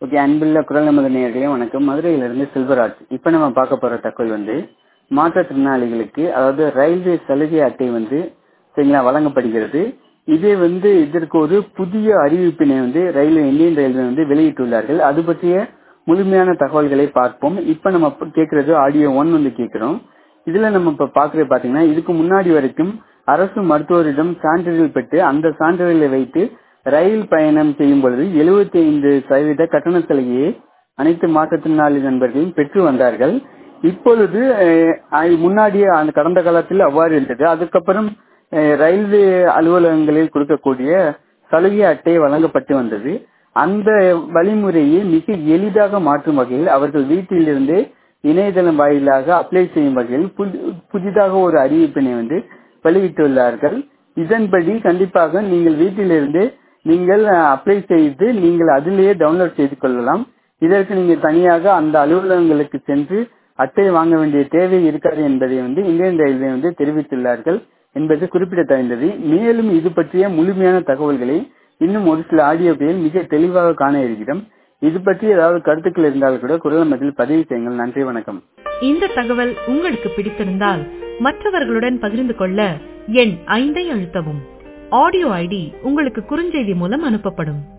okay அன்புள்ள குரல் நமது நேயர்களே வணக்கம் மதுரையிலிருந்து செல்வராஜ் இப்போ நம்ம பார்க்க போற தகவல் வந்து மாற்றுத்திறனாளிகளுக்கு அதாவது ரயில்வே சலுகை அட்டை வந்து சரிங்களா வழங்கப்படுகிறது இதே வந்து இதற்கு ஒரு புதிய அறிவிப்பினை வந்து ரயில்வே இந்தியன் ரயில்வே வந்து வெளியிட்டுள்ளார்கள் அது பற்றிய முழுமையான தகவல்களை பார்ப்போம் இப்ப நம்ம கேட்கறது ஆடியோ ஒன் வந்து கேட்கிறோம் இதுல நம்ம இப்ப பாக்குறது பாத்தீங்கன்னா இதுக்கு முன்னாடி வரைக்கும் அரசு மருத்துவரிடம் சான்றிதழ் பெற்று அந்த சான்றிதழை வைத்து ரயில் பயணம் செய்யும் பொழுது எழுபத்தி ஐந்து சதவீத கட்டண சலுகையை அனைத்து மாற்றுத்திறனாளி நண்பர்களும் பெற்று வந்தார்கள் இப்பொழுது முன்னாடியே அந்த கடந்த காலத்தில் அவ்வாறு இருந்தது அதுக்கப்புறம் ரயில்வே அலுவலகங்களில் கொடுக்கக்கூடிய சலுகை அட்டை வழங்கப்பட்டு வந்தது அந்த வழிமுறையை மிக எளிதாக மாற்றும் வகையில் அவர்கள் வீட்டிலிருந்தே இணையதளம் வாயிலாக அப்ளை செய்யும் வகையில் புதிதாக ஒரு அறிவிப்பினை வந்து வெளியிட்டுள்ளார்கள் இதன்படி கண்டிப்பாக நீங்கள் வீட்டிலிருந்து நீங்கள் அப்ளை செய்து நீங்கள் அதிலேயே டவுன்லோட் செய்து கொள்ளலாம் இதற்கு நீங்கள் தனியாக அந்த அலுவலகங்களுக்கு சென்று அட்டை வாங்க வேண்டிய தேவை இருக்காது என்பதை வந்து இந்தியன் ரயில்வே வந்து தெரிவித்துள்ளார்கள் என்பது குறிப்பிடத்தகுந்தது மேலும் இது பற்றிய முழுமையான தகவல்களை இன்னும் ஒரு சில ஆடியோக்களில் மிக தெளிவாக காண இருக்கிறோம் இது பற்றி ஏதாவது கருத்துக்கள் இருந்தால் கூட குரல் மத்தியில் பதிவு செய்யுங்கள் நன்றி வணக்கம் இந்த தகவல் உங்களுக்கு பிடித்திருந்தால் மற்றவர்களுடன் பகிர்ந்து கொள்ள எண் ஐந்தை அழுத்தவும் ஆடியோ ஐடி உங்களுக்கு குறுஞ்செய்தி மூலம் அனுப்பப்படும்